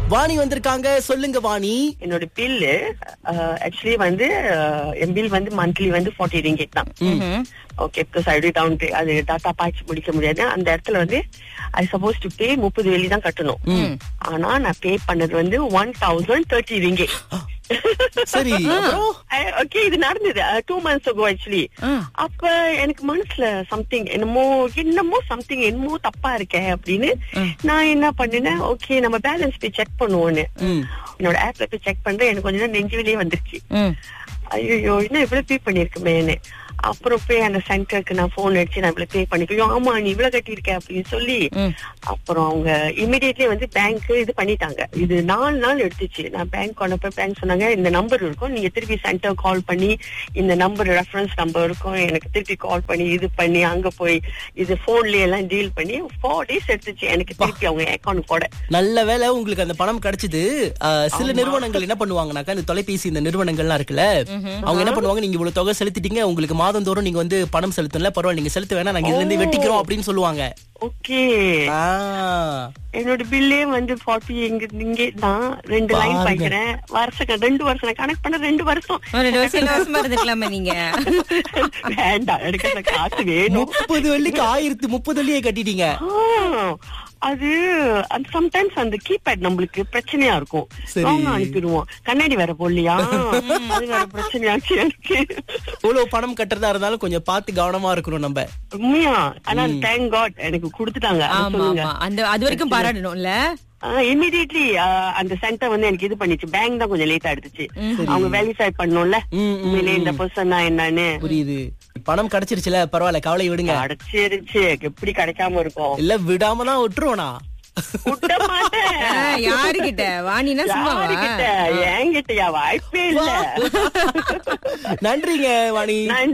வாணி வந்திருக்காங்க சொல்லுங்க வாணி என்னோட பில்லு ஆக்சுவலி வந்து அஹ், என் பில் வந்து மந்த்லி வந்து ஃபார்ட்டி ரிங்கெட் தான் okay because I down pay அது டாட்டா பாய்ச்சி முடிக்க முடியாது அந்த இடத்துல வந்து ஐ சப்போஸ் டு பே முப்பது வெள்ளி தான் கட்டணும் ஆனா நான் பே பண்ணது வந்து ஒன் தௌசண்ட் தேர்ட்டி ரிங்கெட் சரி அப்புறம்? ஓகே இது நடந்தது டூ மந்த்ஸ் ago ஆக்சுவலி அப்ப எனக்கு மனசுல சம்திங் என்னமோ என்னமோ சம்திங் என்னமோ தப்பா இருக்கே அப்படின்னு நான் என்ன பண்ணினேன் ஓகே நம்ம பேலன்ஸ் போய் செக் பண்ணுவோன்னு ம். என்னோட ஆப்ல போய் செக் பண்றேன் எனக்கு கொஞ்ச நேரம் நெஞ்சு வெளியே வந்துருச்சு ஐயோ இன்னும் இவ்வளவு பே பண்ணிருக்கமேன்னு அப்புறம் போய் அந்த சென்டருக்கு நான் போன் அடிச்சு நான் இவ்வளவு பே பண்ணிக்கோ ஆமா நீ இவ்வளவு கட்டியிருக்க அப்படின்னு சொல்லி அப்புறம் அவங்க இமிடியட்லி வந்து பேங்க் இது பண்ணிட்டாங்க இது நாலு நாள் எடுத்துச்சு நான் பேங்க் கொண்டப்ப பேங்க் சொன்னாங்க இந்த நம்பர் இருக்கும் நீங்க திருப்பி சென்டர் கால் பண்ணி இந்த நம்பர் ரெஃபரன்ஸ் நம்பர் இருக்கும் எனக்கு திருப்பி கால் பண்ணி இது பண்ணி அங்க போய் இது போன்ல எல்லாம் டீல் பண்ணி ஃபோர் டேஸ் எடுத்துச்சு எனக்கு திருப்பி அவங்க அக்கௌண்ட் போட நல்ல வேளை உங்களுக்கு அந்த பணம் கிடைச்சது ஆஹ், சில நிறுவனங்கள் என்ன பண்ணுவாங்கனாக்கா இந்த தொலைபேசி இந்த நிறுவனங்கள்லாம் இருக்குல்ல அவங்க என்ன பண்ணுவாங்க நீங்க இவ்வளவு தொகை செலுத்திட்டீங்க உங்களுக்கு மாதந்தோறும் நீங்க வந்து பணம் செலுத்தல பரவாயில்ல நீங்க செலுத்த வேணா நாங்க இதுல இருந்து வெட்டிக்கிறோம் அப்படின்னு சொல்லுவாங்க ஓகே ஆ, என்னோட பில்லே வந்து ஃபார்ட்டி எங்க இங்கே தான் ரெண்டு லைன் பாருங்க. பாய்க்கிறேன் வருஷம் ரெண்டு வருஷம் நான் கணக்கு பண்ண ரெண்டு வருஷம் ஒரு ரெண்டு வருஷம் இலவசமா இருந்துக்கலாமே நீங்க வேண்டாம் எனக்கு அந்த காசு வேணும் முப்பது வெள்ளிக்கு ஆயிரத்து முப்பது வெள்ளியை கட்டிட்டீங்க ஆ, அது அந்த சம்டைம்ஸ் அந்த கீபேட் நம்மளுக்கு பிரச்சனையா இருக்கும் சரி. ராங் அனுப்பிடுவோம் கண்ணாடி வேற போடலையா அது வேற பிரச்சனையாச்சு எனக்கு இவ்வளவு பணம் கட்டுறதா இருந்தாலும் கொஞ்சம் பார்த்து கவனமா இருக்கணும் நம்ம உண்மையா ஆனா தேங்க் காட் எனக்கு கொடுத்துட்டாங்க அதை ஆமா சொல்லுங்க ஆமா அந்த அது வரைக்கும் பாராட்டணும்ல இமிடியட்லி அந்த சென்டர் வந்து எனக்கு இது பண்ணிச்சு பேங்க் தான் கொஞ்சம் லேட்டா எடுத்துச்சு அவங்க வெரிஃபை பண்ணோம்ல ம், ம், உண்மையிலே இந்த பர்சன் தான் என்னன்னு புரியுது பணம் கிடைச்சிருச்சுல பரவாயில்ல கவலை விடுங்க அடைச்சிருச்சு எப்படி கிடைக்காம இருக்கும் இல்ல விடாம தான் விட்டுருவோனா விட மாட்டேன் ஆ, யாருகிட்ட வாணினா சும்மாவா யாருகிட்ட என்கிட்டயா வாய்ப்பே இல்ல நன்றிங்க வாணி நன்றி